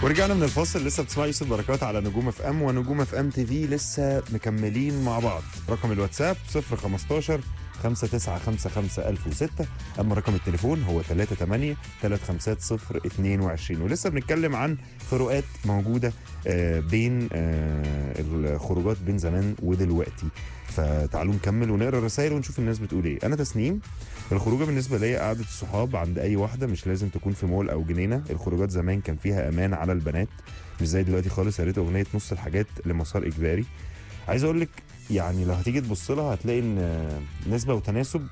ورجعنا من الفاصل لسه بتسمع يوسف بركات على نجوم اف ام ونجوم اف ام تي في لسه مكملين مع بعض رقم الواتساب 015 5955006 اما رقم التليفون هو 38 350 ولسه بنتكلم عن فروقات موجوده آه، بين آه، الخروجات بين زمان ودلوقتي فتعالوا نكمل ونقرا الرسائل ونشوف الناس بتقول ايه انا تسنيم الخروجه بالنسبه ليا قعده الصحاب عند اي واحده مش لازم تكون في مول او جنينه الخروجات زمان كان فيها امان على البنات مش زي دلوقتي خالص يا ريت اغنيه نص الحاجات لمسار اجباري عايز اقول لك يعني لو هتيجي تبص لها هتلاقي ان نسبه وتناسب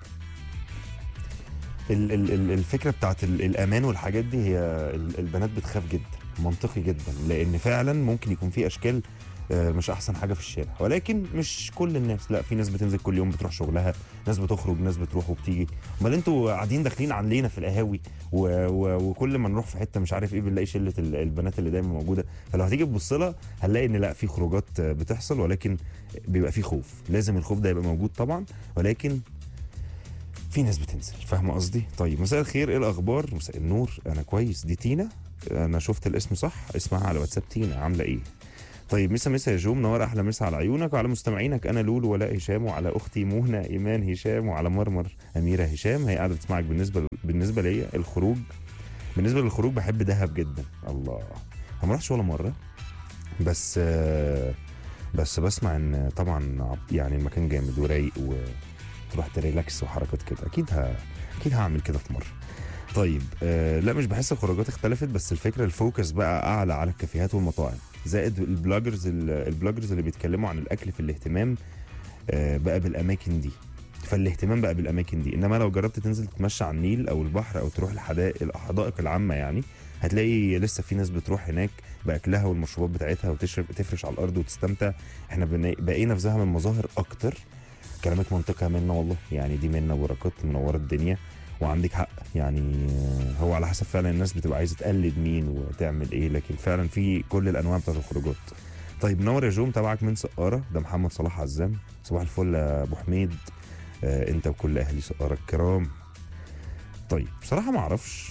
ال- ال- ال- الفكره بتاعت ال- الامان والحاجات دي هي ال- البنات بتخاف جدا منطقي جدا لان فعلا ممكن يكون في اشكال آه، مش احسن حاجه في الشارع ولكن مش كل الناس لا في ناس بتنزل كل يوم بتروح شغلها ناس بتخرج ناس بتروح وبتيجي امال انتوا قاعدين داخلين علينا في القهاوي و... و... وكل ما نروح في حته مش عارف ايه بنلاقي شله ال- البنات اللي دايما موجوده فلو هتيجي تبص لها هنلاقي ان لا في خروجات آه، بتحصل ولكن بيبقى في خوف لازم الخوف ده يبقى موجود طبعا ولكن في ناس بتنزل فاهمه قصدي طيب مساء الخير ايه الاخبار مساء النور انا كويس دي تينا انا شفت الاسم صح اسمها على واتساب تينا عامله ايه طيب مسا مسا يا جو منور احلى مسا على عيونك وعلى مستمعينك انا لولو ولاء هشام وعلى اختي مهنه ايمان هشام وعلى مرمر اميره هشام هي قاعده بتسمعك بالنسبه بالنسبه ليا الخروج بالنسبه للخروج بحب دهب جدا الله انا ما رحتش ولا مره بس آه، بس بسمع ان طبعا عب- يعني المكان جامد ورايق وتروح تريلاكس وحركات كده اكيد ه... اكيد هعمل كده في مره طيب آه لا مش بحس الخروجات اختلفت بس الفكره الفوكس بقى اعلى على الكافيهات والمطاعم زائد البلوجرز ال- البلوجرز اللي بيتكلموا عن الاكل في الاهتمام آه بقى بالاماكن دي فالاهتمام بقى بالاماكن دي انما لو جربت تنزل تتمشى على النيل او البحر او تروح الحدائق الحدائق العامه يعني هتلاقي لسه في ناس بتروح هناك باكلها والمشروبات بتاعتها وتشرب تفرش على الارض وتستمتع احنا بنا- بقينا في زمن المظاهر اكتر كلامك منطقه منا والله يعني دي منا بركات منوره الدنيا وعندك حق يعني آه، هو على حسب فعلا الناس بتبقى عايزه تقلد مين وتعمل ايه لكن فعلا في كل الانواع بتاعت الخروجات طيب منور يا جو متابعك من سقاره ده محمد صلاح عزام صباح الفل يا ابو حميد آه انت وكل اهلي سقاره الكرام طيب بصراحه ما اعرفش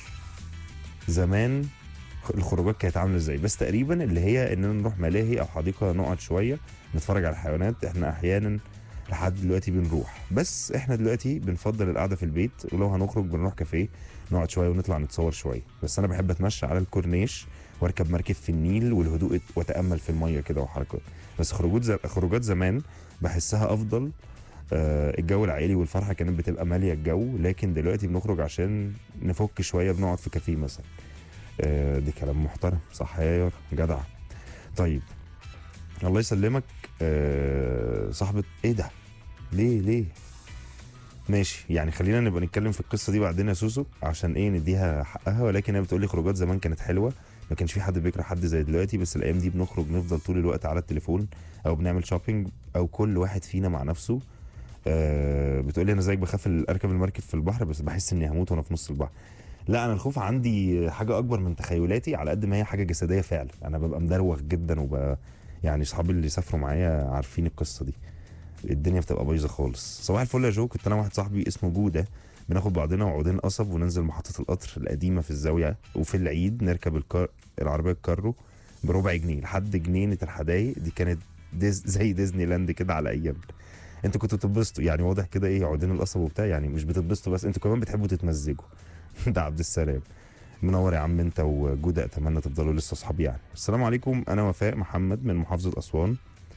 زمان الخروجات كانت عامله ازاي بس تقريبا اللي هي اننا نروح ملاهي او حديقه نقعد شويه نتفرج على الحيوانات احنا احيانا لحد دلوقتي بنروح بس احنا دلوقتي بنفضل القعده في البيت ولو هنخرج بنروح كافيه نقعد شويه ونطلع نتصور شويه بس انا بحب اتمشى على الكورنيش واركب مركب في النيل والهدوء واتامل في الميه كده وحركات بس خروجات ز... خروجات زمان بحسها افضل آه، الجو العائلي والفرحه كانت بتبقى ماليه الجو لكن دلوقتي بنخرج عشان نفك شويه بنقعد في كافيه مثلا آه، دي كلام محترم صح يا يارا جدع طيب الله يسلمك آه، صاحبة ايه ده ليه ليه ماشي يعني خلينا نبقى نتكلم في القصه دي بعدين يا سوسو عشان ايه نديها حقها ولكن هي بتقول لي خروجات زمان كانت حلوه ما كانش في حد بيكره حد زي دلوقتي بس الايام دي بنخرج نفضل طول الوقت على التليفون او بنعمل شوبينج او كل واحد فينا مع نفسه آه بتقول لي انا زيك بخاف اركب المركب في البحر بس بحس اني هموت وانا في نص البحر لا انا الخوف عندي حاجه اكبر من تخيلاتي على قد ما هي حاجه جسديه فعلا انا ببقى مدروخ جدا وب يعني اصحابي اللي سافروا معايا عارفين القصه دي الدنيا بتبقى بايظه خالص صباح الفل يا جو كنت انا واحد صاحبي اسمه جوده بناخد بعضنا وعودين قصب وننزل محطه القطر القديمه في الزاويه وفي العيد نركب الكار العربيه الكارو بربع جنيه لحد جنينه الحدايق دي كانت ديز زي ديزني لاند كده على ايام انتوا كنتوا بتتبسطوا يعني واضح كده ايه عودين القصب وبتاع يعني مش بتتبسطوا بس انتوا كمان بتحبوا تتمزجوا ده عبد السلام منور يا عم انت وجودة اتمنى تفضلوا لسه اصحاب يعني السلام عليكم انا وفاء محمد من محافظه اسوان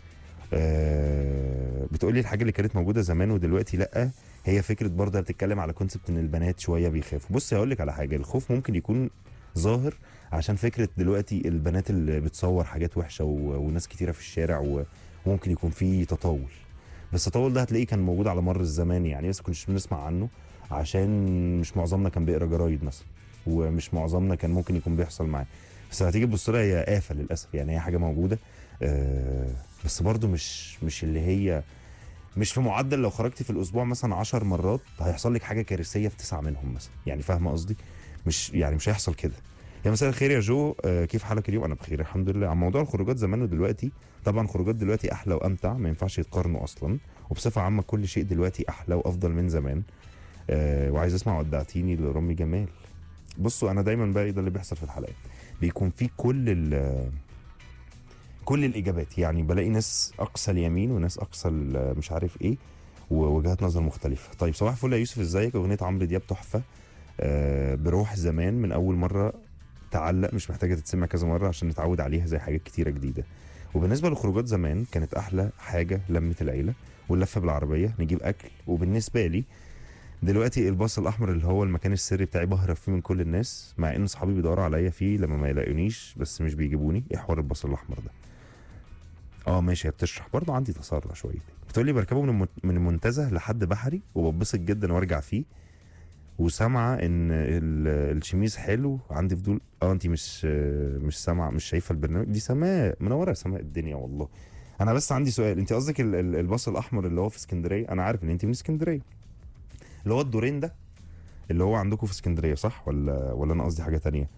آه بتقولي الحاجه اللي كانت موجوده زمان ودلوقتي لا هي فكره برضه بتتكلم على كونسبت ان البنات شويه بيخافوا بص هقول لك على حاجه الخوف ممكن يكون ظاهر عشان فكره دلوقتي البنات اللي بتصور حاجات وحشه و... وناس كتيره في الشارع و... وممكن يكون في تطاول بس التطاول ده هتلاقيه كان موجود على مر الزمان يعني بس كناش بنسمع عنه عشان مش معظمنا كان بيقرا جرايد مثلا ومش معظمنا كان ممكن يكون بيحصل معاه بس هتيجي تبص لها هي آفة للأسف يعني هي حاجة موجودة آه بس برضو مش مش اللي هي مش في معدل لو خرجتي في الأسبوع مثلا 10 مرات هيحصل لك حاجة كارثية في تسعة منهم مثلا يعني فاهمة قصدي مش يعني مش هيحصل كده يا مساء الخير يا جو آه كيف حالك اليوم انا بخير الحمد لله عن موضوع الخروجات زمان ودلوقتي طبعا خروجات دلوقتي احلى وامتع ما ينفعش يتقارنوا اصلا وبصفه عامه كل شيء دلوقتي احلى وافضل من زمان آه وعايز اسمع ودعتيني لرامي جمال بصوا انا دايما بقى ده اللي بيحصل في الحلقات بيكون فيه كل ال كل الاجابات يعني بلاقي ناس اقصى اليمين وناس اقصى ال- مش عارف ايه ووجهات نظر مختلفه طيب صباح الفل يا يوسف ازيك اغنيه عمرو دياب تحفه آه بروح زمان من اول مره تعلق مش محتاجه تتسمع كذا مره عشان نتعود عليها زي حاجات كتيره جديده وبالنسبه للخروجات زمان كانت احلى حاجه لمه العيله واللفه بالعربيه نجيب اكل وبالنسبه لي دلوقتي الباص الاحمر اللي هو المكان السري بتاعي بهرب فيه من كل الناس مع ان صحابي بيدوروا عليا فيه لما ما يلاقونيش بس مش بيجيبوني ايه حوار الباص الاحمر ده اه ماشي هي بتشرح برضه عندي تسرع شويه بتقول لي بركبه من المن- من المنتزه لحد بحري وببسط جدا وارجع فيه وسامعه ان ال- الشميز حلو عندي فضول اه انت مش مش سامعه مش شايفه البرنامج دي سماء منوره سماء الدنيا والله انا بس عندي سؤال انت قصدك ال- ال- الباص الاحمر اللي هو في اسكندريه انا عارف ان انت من اسكندريه اللي هو الدورين ده اللي هو عندكم في اسكندريه صح ولا ولا انا قصدي حاجه تانية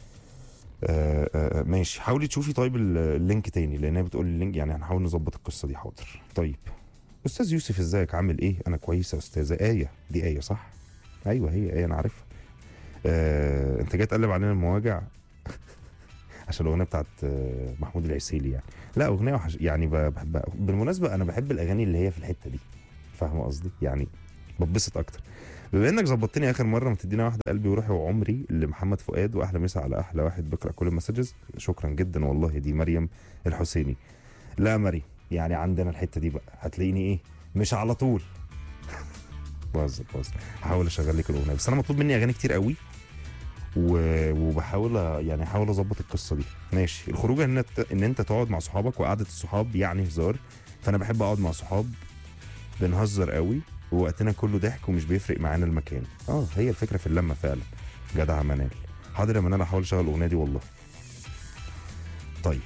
آه آه ماشي حاولي تشوفي طيب ال- اللينك تاني لان هي بتقول لي اللينك يعني هنحاول نظبط القصه دي حاضر طيب استاذ يوسف ازيك عامل ايه انا كويسه يا استاذه ايه دي ايه صح ايوه هي ايه انا عارفها آه انت جاي تقلب علينا المواجع عشان الاغنيه بتاعت آه، محمود العسيلي يعني لا اغنيه وحش يعني ب- بحبها بالمناسبه انا بحب الاغاني اللي هي في الحته دي فاهمه قصدي يعني بتبسط اكتر بما انك ظبطتني اخر مره ما تدينا واحده قلبي وروحي وعمري لمحمد فؤاد واحلى مسا على احلى واحد بقرا كل المسجز شكرا جدا والله دي مريم الحسيني لا مريم يعني عندنا الحته دي بقى هتلاقيني ايه مش على طول بهزر بهزر هحاول اشغل لك الاغنيه بس انا مطلوب مني اغاني كتير قوي و... وبحاول أ- يعني احاول اظبط القصه دي ماشي الخروج ان انت ان انت تقعد مع صحابك وقعده الصحاب يعني هزار فانا بحب اقعد مع صحاب بنهزر قوي ووقتنا كله ضحك ومش بيفرق معانا المكان اه هي الفكره في اللمه فعلا جدع منال حاضر يا منال هحاول اشغل الاغنيه دي والله طيب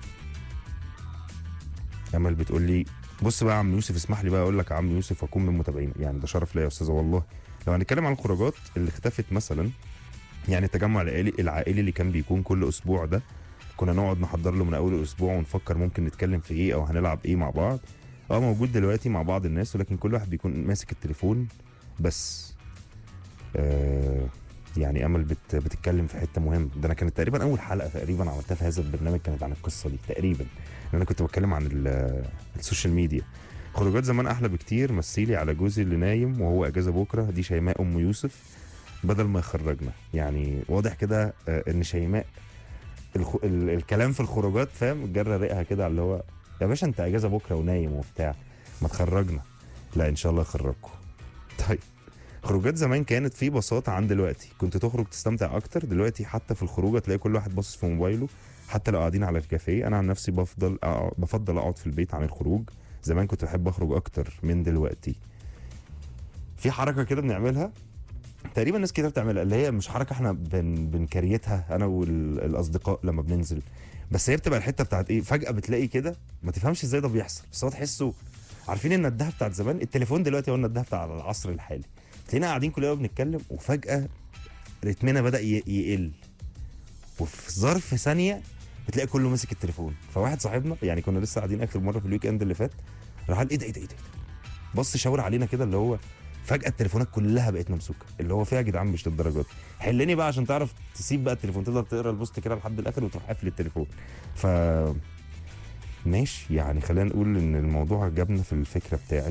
امل بتقول لي بص بقى يا عم يوسف اسمح لي بقى اقول لك يا عم يوسف اكون من متابعين يعني ده شرف ليا يا استاذه والله لو هنتكلم عن الخروجات اللي اختفت مثلا يعني التجمع العائلي العائلي اللي كان بيكون كل اسبوع ده كنا نقعد نحضر له من اول الاسبوع ونفكر ممكن نتكلم في ايه او هنلعب ايه مع بعض اه موجود دلوقتي مع بعض الناس ولكن كل واحد بيكون ماسك التليفون بس آه يعني امل بت بتتكلم في حته مهمه ده انا كانت تقريبا اول حلقه تقريبا عملتها في هذا البرنامج كانت عن القصه دي تقريبا لان انا كنت بتكلم عن ال- السوشيال ميديا خروجات زمان احلى بكتير مثيلي على جوزي اللي نايم وهو اجازه بكره دي شيماء ام يوسف بدل ما يخرجنا يعني واضح كده آه، ان شيماء الخ... ال... الكلام في الخروجات فاهم جرى ريقها كده على اللي هو يا باشا انت اجازه بكره ونايم وبتاع ما تخرجنا لا ان شاء الله يخرجكم طيب خروجات زمان كانت في بساطه عن دلوقتي كنت تخرج تستمتع اكتر دلوقتي حتى في الخروجه تلاقي كل واحد باصص في موبايله حتى لو قاعدين على الكافيه انا عن نفسي بفضل أقعد بفضل اقعد في البيت عن الخروج زمان كنت بحب اخرج اكتر من دلوقتي في حركه كده بنعملها تقريبا ناس كتير بتعملها اللي هي مش حركه احنا بن بنكريتها انا والاصدقاء لما بننزل بس هي بتبقى الحته بتاعت ايه فجاه بتلاقي كده ما تفهمش ازاي ده بيحصل بس هو تحسه عارفين ان الندهه بتاعت زمان التليفون دلوقتي هو الندهه بتاع العصر الحالي تلاقينا قاعدين كلنا بنتكلم وفجاه رتمنا بدا ي- يقل وفي ظرف ثانيه بتلاقي كله ماسك التليفون فواحد صاحبنا يعني كنا لسه قاعدين اخر مره في الويك اند اللي فات راح قال ايه ده ايه ده ايه ده بص شاور علينا كده اللي هو فجاه التليفونات كلها بقت ممسوكه اللي هو فيها يا جدعان مش للدرجات دي. حلني بقى عشان تعرف تسيب بقى التليفون تقدر تقرا البوست كده لحد الاخر وتروح قافل التليفون ف ماشي يعني خلينا نقول ان الموضوع جابنا في الفكره بتاعت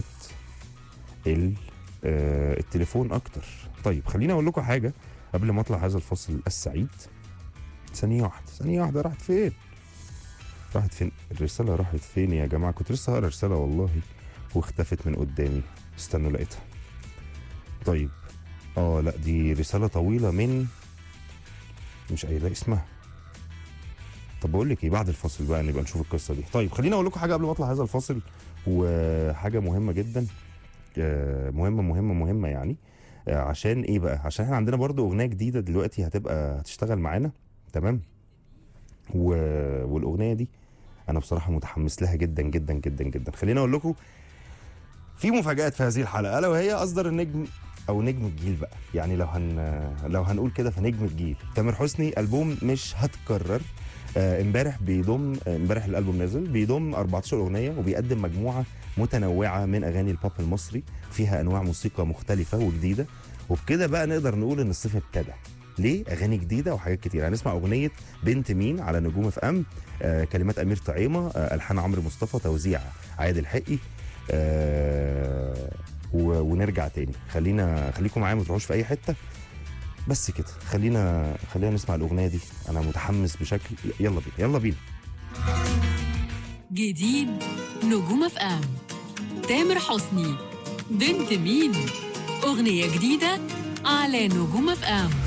ال آه، التليفون اكتر طيب خليني اقول لكم حاجه قبل ما اطلع هذا الفصل السعيد ثانيه واحده ثانيه واحده راحت فين راحت فين الرساله راحت فين يا جماعه كنت لسه هقرا رساله والله واختفت من قدامي استنوا لقيتها طيب اه لا دي رساله طويله من مش قايله اسمها طب بقول لك ايه بعد الفاصل بقى نبقى نشوف القصه دي طيب خليني اقول لكم حاجه قبل ما اطلع هذا الفاصل وحاجه مهمه جدا آه، مهمه مهمه مهمه يعني آه، عشان ايه بقى عشان احنا عندنا برضو اغنيه جديده دلوقتي هتبقى هتشتغل معانا تمام و... والاغنيه دي انا بصراحه متحمس لها جدا جدا جدا جدا خليني اقول لكم في مفاجات في هذه الحلقه الا وهي اصدر النجم او نجم الجيل بقى يعني لو هن لو هنقول كده فنجم الجيل تامر حسني البوم مش هتكرر آه، امبارح بيضم آه، امبارح الالبوم نازل بيضم 14 اغنيه وبيقدم مجموعه متنوعه من اغاني البوب المصري فيها انواع موسيقى مختلفه وجديده وبكده بقى نقدر نقول ان الصيف ابتدى ليه اغاني جديده وحاجات كتير هنسمع اغنيه بنت مين على نجوم اف ام آه كلمات امير طعيمه آه الحان عمرو مصطفى توزيع عادل حقي آه و- ونرجع تاني خلينا خليكم معايا ما تروحوش في اي حته بس كده خلينا خلينا نسمع الاغنيه دي انا متحمس بشكل يلا بينا يلا بينا جديد نجوم اف ام تامر حسني بنت مين اغنيه جديده على نجوم اف ام